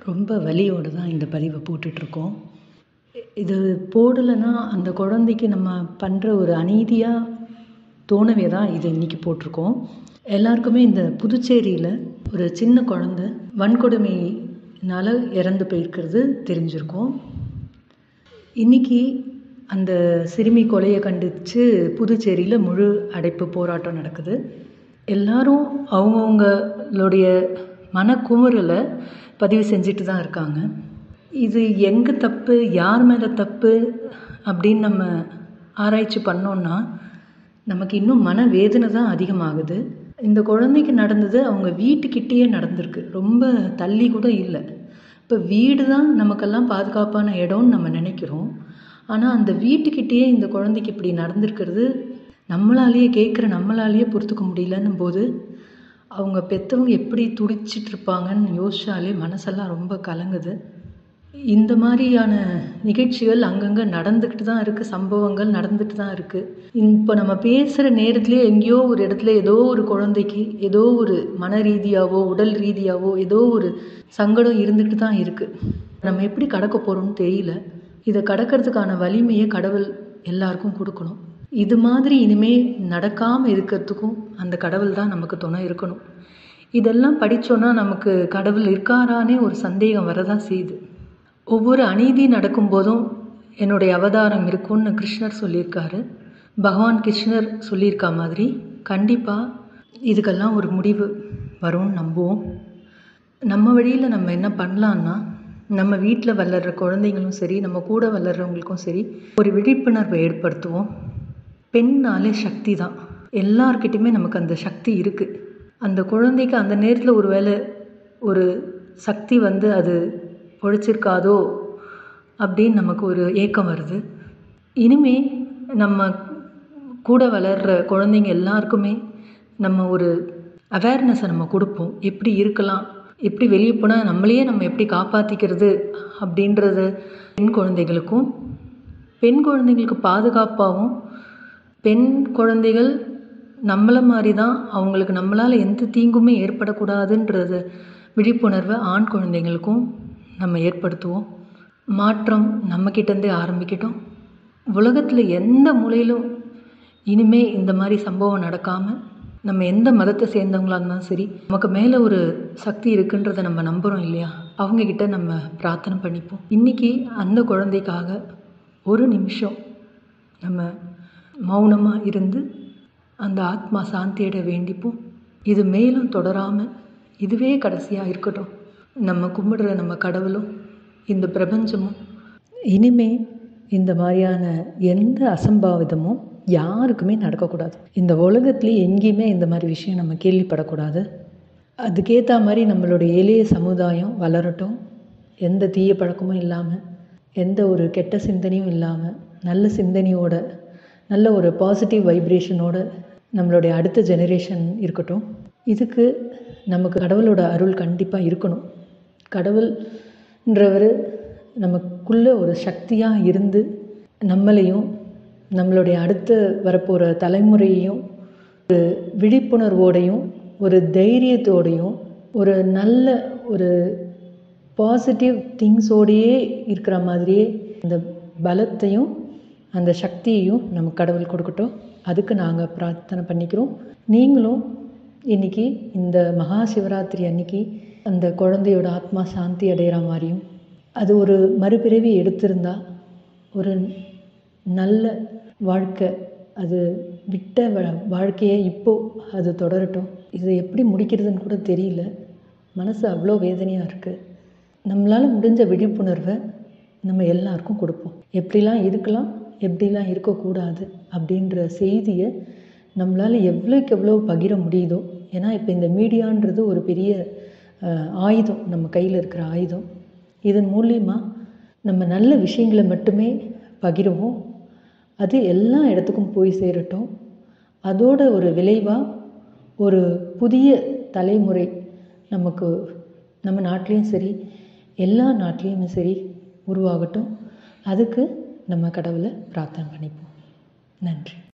ரொம்ப வலியோடு தான் இந்த பதிவை போட்டுட்ருக்கோம் இது போடலைன்னா அந்த குழந்தைக்கு நம்ம பண்ணுற ஒரு அநீதியாக தோணவே தான் இது இன்றைக்கி போட்டிருக்கோம் எல்லாருக்குமே இந்த புதுச்சேரியில் ஒரு சின்ன குழந்த வன்கொடுமையினால் இறந்து போயிருக்கிறது தெரிஞ்சிருக்கும் இன்றைக்கி அந்த சிறுமி கொலையை கண்டித்து புதுச்சேரியில் முழு அடைப்பு போராட்டம் நடக்குது எல்லாரும் அவங்கவுங்களுடைய மனக்குமுறலை பதிவு செஞ்சுட்டு தான் இருக்காங்க இது எங்கே தப்பு யார் மேலே தப்பு அப்படின்னு நம்ம ஆராய்ச்சி பண்ணோன்னா நமக்கு இன்னும் மன வேதனை தான் அதிகமாகுது இந்த குழந்தைக்கு நடந்தது அவங்க வீட்டுக்கிட்டேயே நடந்திருக்கு ரொம்ப தள்ளி கூட இல்லை இப்போ வீடு தான் நமக்கெல்லாம் பாதுகாப்பான இடம்னு நம்ம நினைக்கிறோம் ஆனால் அந்த வீட்டுக்கிட்டேயே இந்த குழந்தைக்கு இப்படி நடந்திருக்கிறது நம்மளாலேயே கேட்குற நம்மளாலேயே பொறுத்துக்க முடியலன்னும் போது அவங்க பெற்றவங்க எப்படி துடிச்சிட்டு இருப்பாங்கன்னு யோசிச்சாலே மனசெல்லாம் ரொம்ப கலங்குது இந்த மாதிரியான நிகழ்ச்சிகள் அங்கங்கே நடந்துக்கிட்டு தான் இருக்குது சம்பவங்கள் நடந்துட்டு தான் இருக்குது இப்போ நம்ம பேசுகிற நேரத்துலேயே எங்கேயோ ஒரு இடத்துல ஏதோ ஒரு குழந்தைக்கு ஏதோ ஒரு மன ரீதியாவோ உடல் ரீதியாவோ ஏதோ ஒரு சங்கடம் இருந்துக்கிட்டு தான் இருக்குது நம்ம எப்படி கடக்க போகிறோம்னு தெரியல இதை கடக்கிறதுக்கான வலிமையை கடவுள் எல்லாருக்கும் கொடுக்கணும் இது மாதிரி இனிமே நடக்காமல் இருக்கிறதுக்கும் அந்த கடவுள் தான் நமக்கு துணை இருக்கணும் இதெல்லாம் படித்தோன்னா நமக்கு கடவுள் இருக்காரானே ஒரு சந்தேகம் வரதான் செய்யுது ஒவ்வொரு அநீதி நடக்கும்போதும் என்னுடைய அவதாரம் இருக்கும்னு கிருஷ்ணர் சொல்லியிருக்காரு பகவான் கிருஷ்ணர் சொல்லியிருக்கா மாதிரி கண்டிப்பாக இதுக்கெல்லாம் ஒரு முடிவு வரும்னு நம்புவோம் நம்ம வழியில் நம்ம என்ன பண்ணலான்னா நம்ம வீட்டில் வளர்கிற குழந்தைங்களும் சரி நம்ம கூட வளர்கிறவங்களுக்கும் சரி ஒரு விழிப்புணர்வை ஏற்படுத்துவோம் பெண்ணாலே சக்தி தான் எல்லார்கிட்டையுமே நமக்கு அந்த சக்தி இருக்குது அந்த குழந்தைக்கு அந்த நேரத்தில் ஒரு வேளை ஒரு சக்தி வந்து அது பொழைச்சிருக்காதோ அப்படின்னு நமக்கு ஒரு ஏக்கம் வருது இனிமே நம்ம கூட வளர்கிற குழந்தைங்க எல்லாருக்குமே நம்ம ஒரு அவேர்னஸை நம்ம கொடுப்போம் எப்படி இருக்கலாம் எப்படி வெளியே போனால் நம்மளையே நம்ம எப்படி காப்பாற்றிக்கிறது அப்படின்றது பெண் குழந்தைகளுக்கும் பெண் குழந்தைங்களுக்கு பாதுகாப்பாகவும் பெண் குழந்தைகள் நம்மளை மாதிரி தான் அவங்களுக்கு நம்மளால் எந்த தீங்குமே ஏற்படக்கூடாதுன்றது விழிப்புணர்வை ஆண் குழந்தைங்களுக்கும் நம்ம ஏற்படுத்துவோம் மாற்றம் நம்மக்கிட்டேருந்தே ஆரம்பிக்கட்டும் உலகத்தில் எந்த மூலையிலும் இனிமே இந்த மாதிரி சம்பவம் நடக்காமல் நம்ம எந்த மதத்தை சேர்ந்தவங்களாக இருந்தாலும் சரி நமக்கு மேலே ஒரு சக்தி இருக்குன்றதை நம்ம நம்புகிறோம் இல்லையா அவங்கக்கிட்ட நம்ம பிரார்த்தனை பண்ணிப்போம் இன்றைக்கி அந்த குழந்தைக்காக ஒரு நிமிஷம் நம்ம மௌனமாக இருந்து அந்த ஆத்மா சாந்தியிட வேண்டிப்போம் இது மேலும் தொடராமல் இதுவே கடைசியாக இருக்கட்டும் நம்ம கும்பிடுற நம்ம கடவுளும் இந்த பிரபஞ்சமும் இனிமே இந்த மாதிரியான எந்த அசம்பாவிதமும் யாருக்குமே நடக்கக்கூடாது இந்த உலகத்துலேயே எங்கேயுமே இந்த மாதிரி விஷயம் நம்ம கேள்விப்படக்கூடாது அதுக்கேற்ற மாதிரி நம்மளுடைய எளிய சமுதாயம் வளரட்டும் எந்த தீய பழக்கமும் இல்லாமல் எந்த ஒரு கெட்ட சிந்தனையும் இல்லாமல் நல்ல சிந்தனையோட நல்ல ஒரு பாசிட்டிவ் வைப்ரேஷனோட நம்மளுடைய அடுத்த ஜெனரேஷன் இருக்கட்டும் இதுக்கு நமக்கு கடவுளோட அருள் கண்டிப்பாக இருக்கணும் கடவுள்ன்றவர் நமக்குள்ளே ஒரு சக்தியாக இருந்து நம்மளையும் நம்மளுடைய அடுத்து வரப்போகிற தலைமுறையையும் ஒரு விழிப்புணர்வோடையும் ஒரு தைரியத்தோடையும் ஒரு நல்ல ஒரு பாசிட்டிவ் திங்ஸோடையே இருக்கிற மாதிரியே இந்த பலத்தையும் அந்த சக்தியையும் நம்ம கடவுள் கொடுக்கட்டும் அதுக்கு நாங்கள் பிரார்த்தனை பண்ணிக்கிறோம் நீங்களும் இன்றைக்கி இந்த மகா சிவராத்திரி அன்னைக்கு அந்த குழந்தையோட ஆத்மா சாந்தி அடைகிற மாதிரியும் அது ஒரு மறுபிறவி எடுத்திருந்தா ஒரு நல்ல வாழ்க்கை அது விட்ட வாழ்க்கையை இப்போது அது தொடரட்டும் இதை எப்படி முடிக்கிறதுன்னு கூட தெரியல மனசு அவ்வளோ வேதனையாக இருக்குது நம்மளால் முடிஞ்ச விழிப்புணர்வை நம்ம எல்லாருக்கும் கொடுப்போம் எப்படிலாம் இருக்கலாம் எப்படிலாம் இருக்கக்கூடாது அப்படின்ற செய்தியை நம்மளால் எவ்வளோக்கு எவ்வளோ பகிர முடியுதோ ஏன்னா இப்போ இந்த மீடியான்றது ஒரு பெரிய ஆயுதம் நம்ம கையில் இருக்கிற ஆயுதம் இதன் மூலியமாக நம்ம நல்ல விஷயங்களை மட்டுமே பகிருவோம் அது எல்லா இடத்துக்கும் போய் சேரட்டும் அதோட ஒரு விளைவாக ஒரு புதிய தலைமுறை நமக்கு நம்ம நாட்டிலையும் சரி எல்லா நாட்டிலையுமே சரி உருவாகட்டும் அதுக்கு நம்ம கடவுளை பிரார்த்தனை பண்ணிப்போம் நன்றி